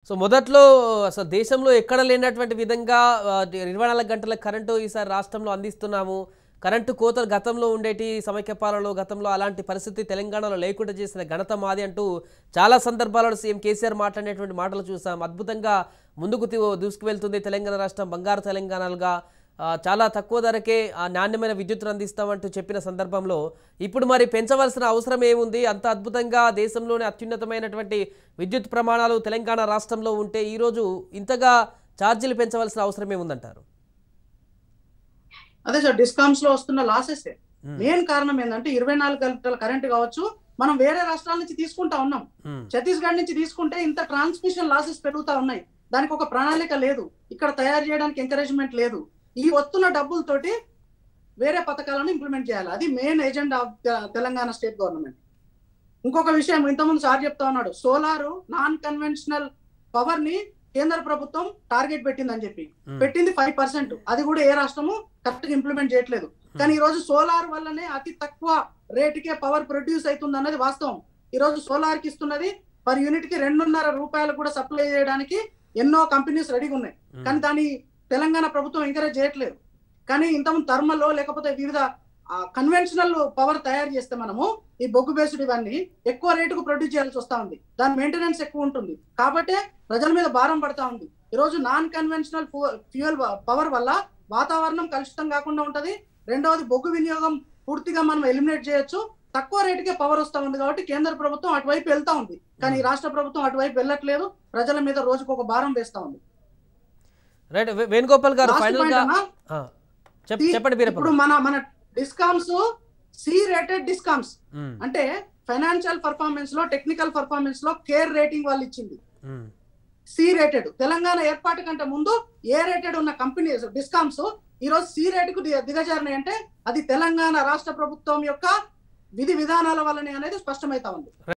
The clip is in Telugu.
సో మొదట్లో అసలు దేశంలో ఎక్కడ లేనటువంటి విధంగా ఆ, ఇరవై నాలుగు గంటల కరెంటు ఈసారి రాష్ట్రంలో అందిస్తున్నాము కరెంటు కోతలు గతంలో ఉండేటి సమైక్య పాలనలో గతంలో అలాంటి పరిస్థితి తెలంగాణలో లేకుండా చేసిన ఘనత మాది అంటూ చాలా సందర్భాలలో సీఎం కేసీఆర్ మాట్లాడినటువంటి మాటలు చూసాం అద్భుతంగా ముందుకు తీ- దూసుకువెళ్తుంది తెలంగాణ రాష్ట్రం బంగారు తెలంగాణలుగా ఆ, చాలా తక్కువ ధరకే ఆ నాణ్యమైన విద్యుత్తును అందిస్తామంటూ చెప్పిన సందర్భంలో ఇప్పుడు మరి పెంచవలసిన అవసరం ఏముంది అంత అద్భుతంగా దేశంలోనే అత్యున్నతమైనటువంటి విద్యుత్ ప్రమాణాలు తెలంగాణ రాష్ట్రంలో ఉంటే ఈరోజు ఇంతగా ఛార్జీలు పెంచవలసిన అవసరం ఏముందంటారు అదే సార్ డిస్కామ్స్ లో వస్తున్న లాసెస్ మెయిన్ కారణం ఏంటంటే ఇరవై నాలుగు గంటల కరెంట్ కావచ్చు మనం వేరే రాష్ట్రాల నుంచి తీసుకుంటా ఉన్నాం మ్మ్. ఛత్తీస్గఢ్ నుంచి తీసుకుంటే ఇంత ట్రాన్స్మిషన్ లాసెస్ పెరుగుతా ఉన్నాయి దానికి ఒక ప్రణాళిక లేదు ఇక్కడ తయారు చేయడానికి ఎంకరేజ్మెంట్ లేదు ఈ వస్తున్న డబ్బులతోటి వేరే పథకాలను ఇంప్లిమెంట్ చేయాలి అది main agenda of Telangana state government ఇంకొక విషయం ఇంతకుముందు సార్ చెప్తా ఉన్నాడు సోలార్ నాన్ కన్వెన్షనల్ పవర్ ని కేంద్ర ప్రభుత్వం టార్గెట్ పెట్టిందని చెప్పి మ్మ్. పెట్టింది ఫైవ్ పర్సెంట్ అది కూడా ఏ రాష్ట్రము కరెక్ట్ గా ఇంప్లిమెంట్ చేయట్లేదు కానీ ఈ రోజు సోలార్ వల్లనే అతి తక్కువ రేటుకే పవర్ ప్రొడ్యూస్ అవుతుంది అన్నది వాస్తవం ఈ రోజు సోలార్ కి ఇస్తున్నది పర్ యూనిట్ కి రెండున్నర రూపాయలు కూడా సప్లై చేయడానికి ఎన్నో కంపెనీస్ రెడీగా ఉన్నాయి మ్మ్. కానీ దాని తెలంగాణ ప్రభుత్వం ఎంకరేజ్ చేయట్లేదు కానీ ఇంతకుముందు థర్మల్ లేకపోతే వివిధ కన్వెన్షనల్ పవర్ తయారు చేస్తే మనము ఈ బొగ్గు బేస్డ్ ఇవన్నీ ఎక్కువ రేటుకు ప్రొడ్యూస్ చేయాల్సి వస్తా ఉంది దాని మెయింటెనెన్స్ ఎక్కువ ఉంటుంది కాబట్టి ప్రజల మీద భారం పడతా ఉంది ఈ రోజు నాన్ కన్వెన్షనల్ ఫ్యూయల్ పవర్ వల్ల వాతావరణం కలుషితం కాకుండా ఉంటది రెండవది బొగ్గు వినియోగం పూర్తిగా మనం ఎలిమినేట్ చేయొచ్చు తక్కువ రేటుకే పవర్ వస్తా ఉంది కాబట్టి కేంద్ర ప్రభుత్వం అటువైపు వెళ్తా ఉంది కానీ ఈ రాష్ట్ర ప్రభుత్వం అటువైపు వెళ్ళట్లేదు ప్రజల మీద రోజుకు ఒక భారం వేస్తా ఉంది రైట్ వే- వేణుగోపాల్ గారు Last ఫైనల్ point గా అన్నా, ఆ, చెప్- ఈ- చెప్పండి ఇప్పుడు వీరప్ప మన మన డిస్కామ్స్ సి రేటెడ్ డిస్కామ్స్ మ్మ్. అంటే ఫైనాన్షియల్ పర్ఫార్మెన్స్ లో టెక్నికల్ పర్ఫార్మెన్స్ లో కేర్ రేటింగ్ వాళ్ళు ఇచ్చింది మ్మ్. సి రేటెడ్ తెలంగాణ ఏర్పాటు కంటే ముందు ఏ రేటెడ్ ఉన్న కంపెనీస్ డిస్కామ్స్ ఈ రోజు సి రేట్ కు ది- దిగజారినాయి అంటే అది తెలంగాణ రాష్ట్ర ప్రభుత్వం యొక్క విధి విధానాల వల్లనే అనేది స్పష్టమైతా ఉంది